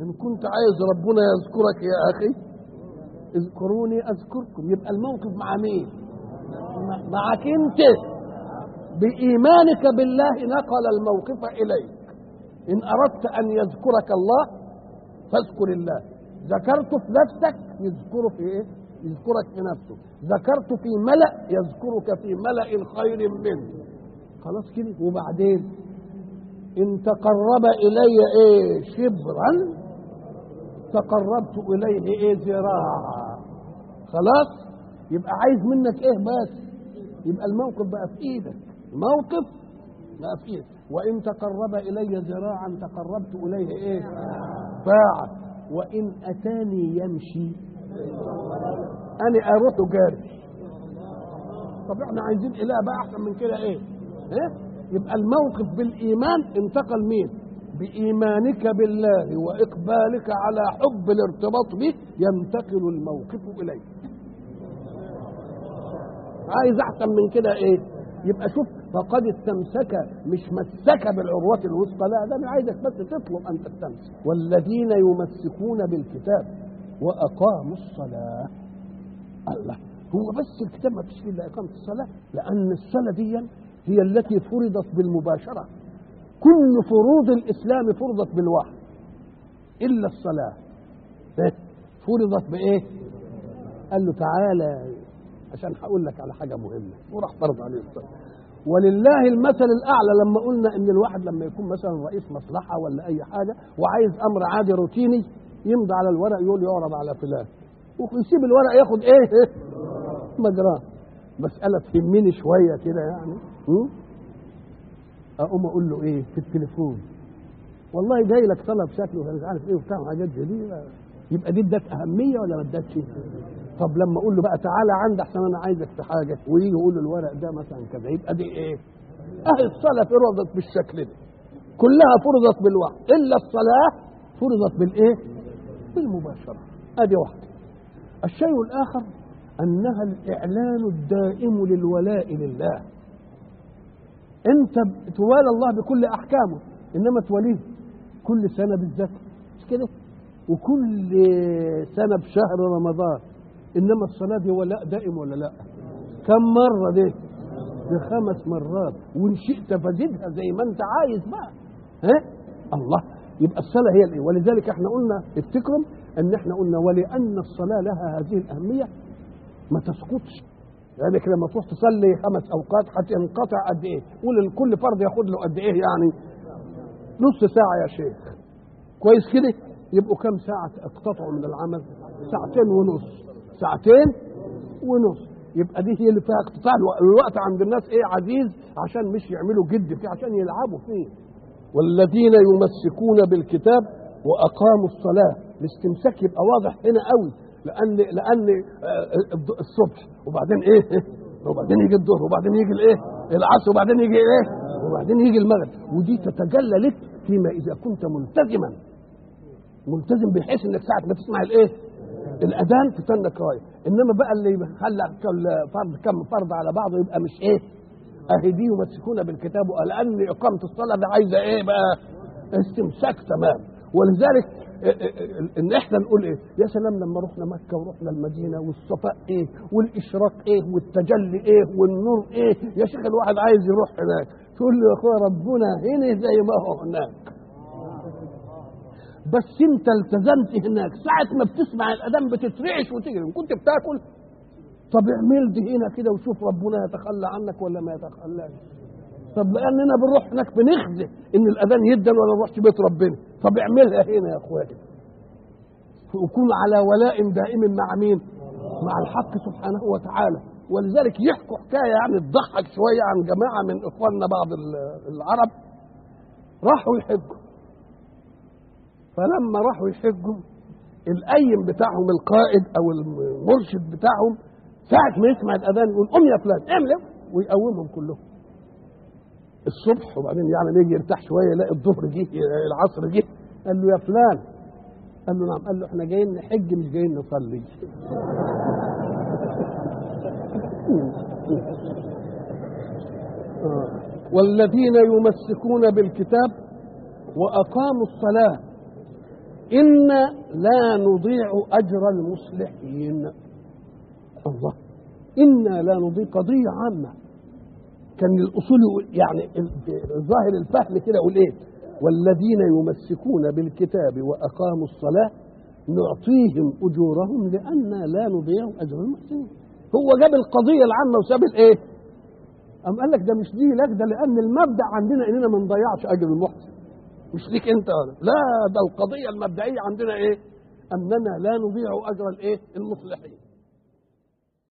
ان كنت عايز ربنا يذكرك يا اخي اذكروني اذكركم يبقى الموقف مع مين معك انت بايمانك بالله نقل الموقف اليك ان اردت ان يذكرك الله فاذكر الله ذكرت في نفسك يذكره في ايه يذكرك في نفسه ذكرت في ملأ يذكرك في ملأ خير منه خلاص كده وبعدين ان تقرب الي ايه شبرا تقربت اليه ايه ذراعا خلاص يبقى عايز منك ايه بس يبقى الموقف بقى في ايدك موقف بقى في ايدك وان تقرب الي ذراعا تقربت اليه ايه باعا وان اتاني يمشي انا اروح جاري طب احنا عايزين اله بقى احسن من كده ايه ايه يبقى الموقف بالايمان انتقل مين بايمانك بالله واقبالك على حب الارتباط به ينتقل الموقف اليك عايز احسن من كده ايه يبقى شوف فقد استمسك مش مسك بالعروة الوثقى لا ده انا عايزك بس تطلب ان تستمسك والذين يمسكون بالكتاب واقاموا الصلاة الله هو بس الكتاب ما فيش فيه الا اقامة الصلاة لان الصلاة دي هي التي فرضت بالمباشرة كل فروض الاسلام فرضت بالوحي الا الصلاة إيه؟ فرضت بايه قال له تعالى عشان هقول لك على حاجة مهمة وراح فرض عليه الصلاة ولله المثل الأعلى لما قلنا إن الواحد لما يكون مثلا رئيس مصلحة ولا أي حاجة وعايز أمر عادي روتيني يمضي على الورق يقول يعرض على فلان ويسيب الورق ياخد إيه مجراه مسألة تهمني شوية كده يعني م? أقوم أقول له إيه في التليفون والله جاي لك طلب شكله مش عارف إيه وبتاع حاجات جديدة يبقى دي ادت أهمية ولا ما ادتش؟ طب لما اقول له بقى تعالى عندي احسن انا عايزك في حاجه ويجي يقول له الورق ده مثلا كذا يبقى دي ايه؟ اهي الصلاه فرضت بالشكل ده كلها فرضت بالوحي الا الصلاه فرضت بالايه؟ بالمباشره ادي واحده الشيء الاخر انها الاعلان الدائم للولاء لله انت توالى الله بكل احكامه انما توليه كل سنه بالذات مش كده؟ وكل سنه بشهر رمضان انما الصلاه دي ولاء دائم ولا لا كم مره دي دي خمس مرات وان شئت فزدها زي ما انت عايز بقى ها الله يبقى الصلاه هي الايه ولذلك احنا قلنا افتكروا ان احنا قلنا ولان الصلاه لها هذه الاهميه ما تسقطش لانك يعني لما تروح تصلي خمس اوقات هتنقطع قد ايه قول كل فرد ياخد له قد ايه يعني نص ساعه يا شيخ كويس كده يبقوا كم ساعه اقتطعوا من العمل ساعتين ونص ساعتين ونص يبقى دي هي اللي فيها اقتطاع الوقت عند الناس ايه عزيز عشان مش يعملوا جد فيه عشان يلعبوا فيه والذين يمسكون بالكتاب واقاموا الصلاه الاستمساك يبقى واضح هنا قوي لان لان الصبح وبعدين ايه وبعدين يجي الظهر وبعدين يجي الايه العصر وبعدين يجي ايه وبعدين يجي المغرب ودي تتجلى لك فيما اذا كنت ملتزما ملتزم بحيث انك ساعه ما تسمع الايه الاذان تستنى رايه انما بقى اللي خلى كل فرض كم فرض على بعضه يبقى مش ايه اهي دي يمسكون بالكتاب لان اقامه الصلاه دي عايزه ايه بقى استمساك تمام ولذلك ان احنا نقول ايه يا سلام لما رحنا مكه ورحنا المدينه والصفاء ايه والاشراق ايه والتجلي ايه والنور ايه يا شيخ الواحد عايز يروح هناك تقول له يا اخويا ربنا هنا زي ما هو هناك بس انت التزمت هناك ساعة ما بتسمع الأذان بتترعش وتجري إن كنت بتاكل طب اعمل دي هنا كده وشوف ربنا يتخلى عنك ولا ما يتخلاش طب لأننا بنروح هناك بنخزي إن الأذان يدن ولا نروحش بيت ربنا طب اعملها هنا يا إخواتي وكون على ولاء دائم مع مين؟ مع الحق سبحانه وتعالى ولذلك يحكوا حكاية يعني تضحك شوية عن جماعة من إخواننا بعض العرب راحوا يحجوا فلما راحوا يحجوا القيم بتاعهم القائد او المرشد بتاعهم ساعة ما يسمع الأذان يقول قم يا فلان اعمل ويقومهم كلهم الصبح وبعدين يعني يجي يرتاح شوية يلاقي الظهر جه العصر جه قال له يا فلان قال له نعم قال له احنا جايين نحج مش جايين نصلي والذين يمسكون بالكتاب وأقاموا الصلاة إنا لا نضيع أجر المصلحين الله إنا لا نضيع قضية عامة كان الأصول يقول- يعني ال- ظاهر الفهم كده يقول إيه والذين يمسكون بالكتاب وأقاموا الصلاة نعطيهم أجورهم لأن لا نضيع أجر المحسنين هو جاب القضية العامة وساب الإيه أم قال لك ده مش دي لك ده لأن المبدأ عندنا إننا ما نضيعش أجر المحسن مش ليك أنت ولا لا ده القضية المبدئية عندنا إيه أننا لا نضيع أجر الإيه المصلحين